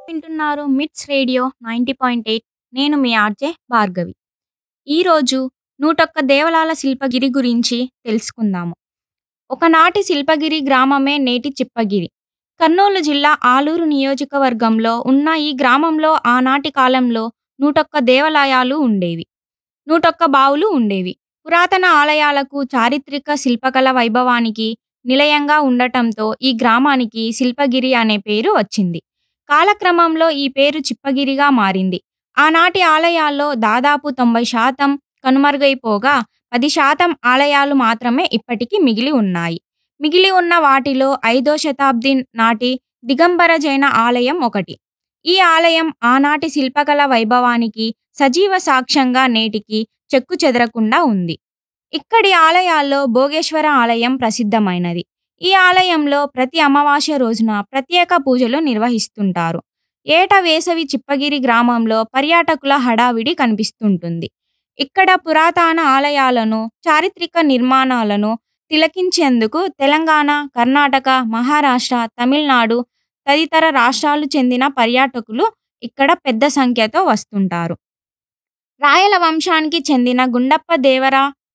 వింటున్నారు మిట్స్ radio ninety point eight నేను మీ ఆర్జే భార్గవి ఈరోజు నూటొక్క దేవలాల శిల్పగిరి గురించి తెలుసుకుందాము ఒకనాటి శిల్పగిరి గ్రామమే నేటి చిప్పగిరి కర్నూలు జిల్లా ఆలూరు నియోజకవర్గంలో ఉన్న ఈ గ్రామంలో ఆనాటి కాలంలో నూటొక్క దేవాలయాలు ఉండేవి నూటొక్క బావులు ఉండేవి పురాతన ఆలయాలకు చారిత్రక శిల్పకళ వైభవానికి నిలయంగా ఉండటంతో ఈ గ్రామానికి శిల్పగిరి అనే పేరు వచ్చింది కాలక్రమంలో ఈ పేరు చిప్పగిరిగా మారింది ఆనాటి ఆలయాల్లో దాదాపు తొంభై శాతం కనుమరుగైపోగా పది శాతం ఆలయాలు మాత్రమే ఇప్పటికీ మిగిలి ఉన్నాయి మిగిలి ఉన్న వాటిలో ఐదో శతాబ్ది నాటి దిగంబర జైన ఆలయం ఒకటి ఈ ఆలయం ఆనాటి శిల్పకళ వైభవానికి సజీవ సాక్ష్యంగా నేటికి చెక్కు చెదరకుండా ఉంది ఇక్కడి ఆలయాల్లో భోగేశ్వర ఆలయం ప్రసిద్ధమైనది ఈ ఆలయంలో ప్రతి అమావాస్య రోజున ప్రత్యేక పూజలు నిర్వహిస్తుంటారు ఏట వేసవి చిప్పగిరి గ్రామంలో పర్యాటకుల హడావిడి కనిపిస్తుంటుంది ఇక్కడ పురాతన ఆలయాలను చారిత్రక నిర్మాణాలను తిలకించేందుకు తెలంగాణ కర్ణాటక మహారాష్ట్ర తమిళనాడు తదితర రాష్ట్రాలు చెందిన పర్యాటకులు ఇక్కడ పెద్ద సంఖ్యతో వస్తుంటారు రాయల వంశానికి చెందిన గుండప్ప దేవర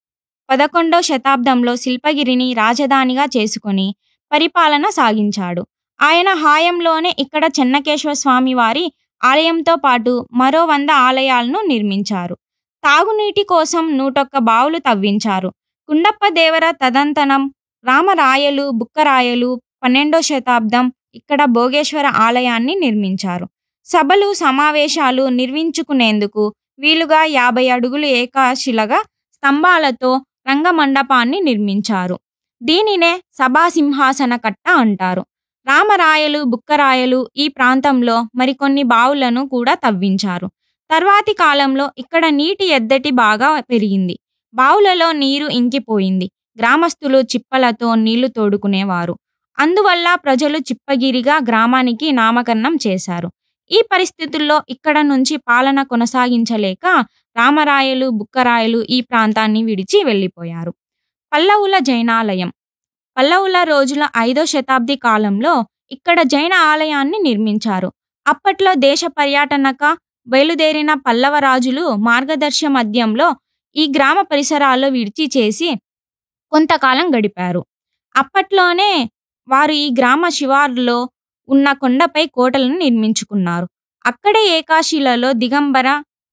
పదకొండో శతాబ్దంలో శిల్పగిరిని రాజధానిగా చేసుకొని పరిపాలన సాగించాడు ఆయన హాయంలోనే ఇక్కడ చెన్నకేశ్వర స్వామి వారి ఆలయంతో పాటు మరో వంద ఆలయాలను నిర్మించారు తాగునీటి కోసం నూటొక్క బావులు తవ్వించారు గుండప్ప దేవర తదంతనం రామరాయలు బుక్కరాయలు పన్నెండో శతాబ్దం ఇక్కడ భోగేశ్వర ఆలయాన్ని నిర్మించారు సభలు సమావేశాలు నిర్మించుకునేందుకు వీలుగా యాభై అడుగులు ఏకాశిలగా స్తంభాలతో రంగమండపాన్ని నిర్మించారు దీనినే సభాసింహాసన కట్ట అంటారు రామరాయలు బుక్కరాయలు ఈ ప్రాంతంలో మరికొన్ని బావులను కూడా తవ్వించారు తర్వాతి కాలంలో ఇక్కడ నీటి ఎద్దటి బాగా పెరిగింది బావులలో నీరు ఇంకిపోయింది గ్రామస్తులు చిప్పలతో నీళ్లు తోడుకునేవారు అందువల్ల ప్రజలు చిప్పగిరిగా గ్రామానికి నామకరణం చేశారు ఈ పరిస్థితుల్లో ఇక్కడ నుంచి పాలన కొనసాగించలేక రామరాయలు బుక్కరాయలు ఈ ప్రాంతాన్ని విడిచి వెళ్ళిపోయారు పల్లవుల జైనాలయం పల్లవుల రోజుల ఐదో శతాబ్ది కాలంలో ఇక్కడ జైన ఆలయాన్ని నిర్మించారు అప్పట్లో దేశ పర్యటనక బయలుదేరిన పల్లవ రాజులు మార్గదర్శ మధ్యంలో ఈ గ్రామ పరిసరాల్లో విడిచి చేసి కొంతకాలం గడిపారు అప్పట్లోనే వారు ఈ గ్రామ శివార్లో ఉన్న కొండపై కోటలను నిర్మించుకున్నారు అక్కడే ఏకాశిలలో దిగంబర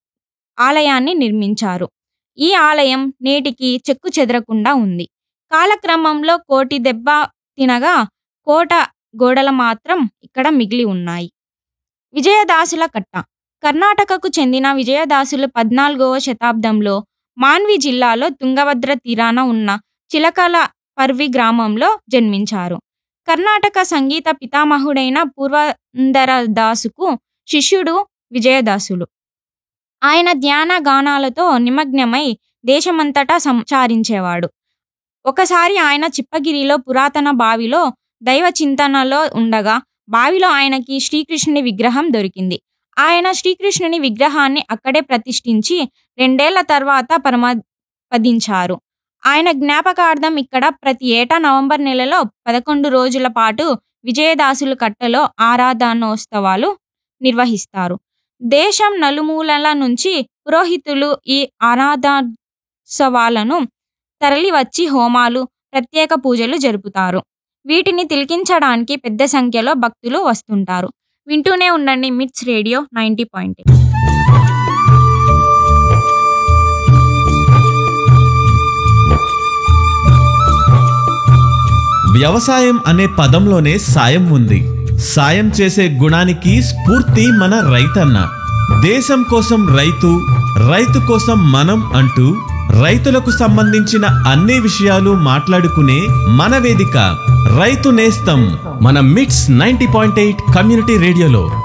ఆలయాన్ని నిర్మించారు ఈ ఆలయం నేటికి చెక్కు చెదరకుండా ఉంది కాలక్రమంలో కోటి దెబ్బ తినగా కోట గోడలు మాత్రం ఇక్కడ మిగిలి ఉన్నాయి విజయదాసుల కట్ట కర్ణాటకకు చెందిన విజయదాసులు పద్నాలుగవ శతాబ్దంలో మాన్వి జిల్లాలో తుంగభద్ర తీరాన ఉన్న చిలకల పర్వి గ్రామంలో జన్మించారు కర్ణాటక సంగీత పితామహుడైన పూర్వందరదాసుకు శిష్యుడు విజయదాసులు ఆయన ధ్యాన గానాలతో నిమగ్నమై దేశమంతటా సంచారించేవాడు ఒకసారి ఆయన చిప్పగిరిలో పురాతన బావిలో దైవ చింతనలో ఉండగా బావిలో ఆయనకి శ్రీకృష్ణుని విగ్రహం దొరికింది ఆయన శ్రీకృష్ణుని విగ్రహాన్ని అక్కడే ప్రతిష్ఠించి రెండేళ్ల తర్వాత పరమపదించారు ఆయన జ్ఞాపకార్థం ఇక్కడ ప్రతి ఏటా నవంబర్ నెలలో పదకొండు రోజుల పాటు విజయదాసుల కట్టలో ఆరాధనోత్సవాలు నిర్వహిస్తారు దేశం నలుమూలల నుంచి పురోహితులు ఈ ఆరాధోత్సవాలను తరలివచ్చి హోమాలు ప్రత్యేక పూజలు జరుపుతారు వీటిని తిలకించడానికి పెద్ద సంఖ్యలో భక్తులు వస్తుంటారు వింటూనే ఉండండి మిట్స్ రేడియో నైంటీ పాయింట్ వ్యవసాయం అనే పదంలోనే సాయం ఉంది సాయం చేసే గుణానికి స్ఫూర్తి మన రైతన్న దేశం కోసం రైతు రైతు కోసం మనం అంటూ రైతులకు సంబంధించిన అన్ని విషయాలు మాట్లాడుకునే మన వేదిక రైతు నేస్తం మన మిట్స్ నైంటీ పాయింట్ ఎయిట్ కమ్యూనిటీ రేడియోలో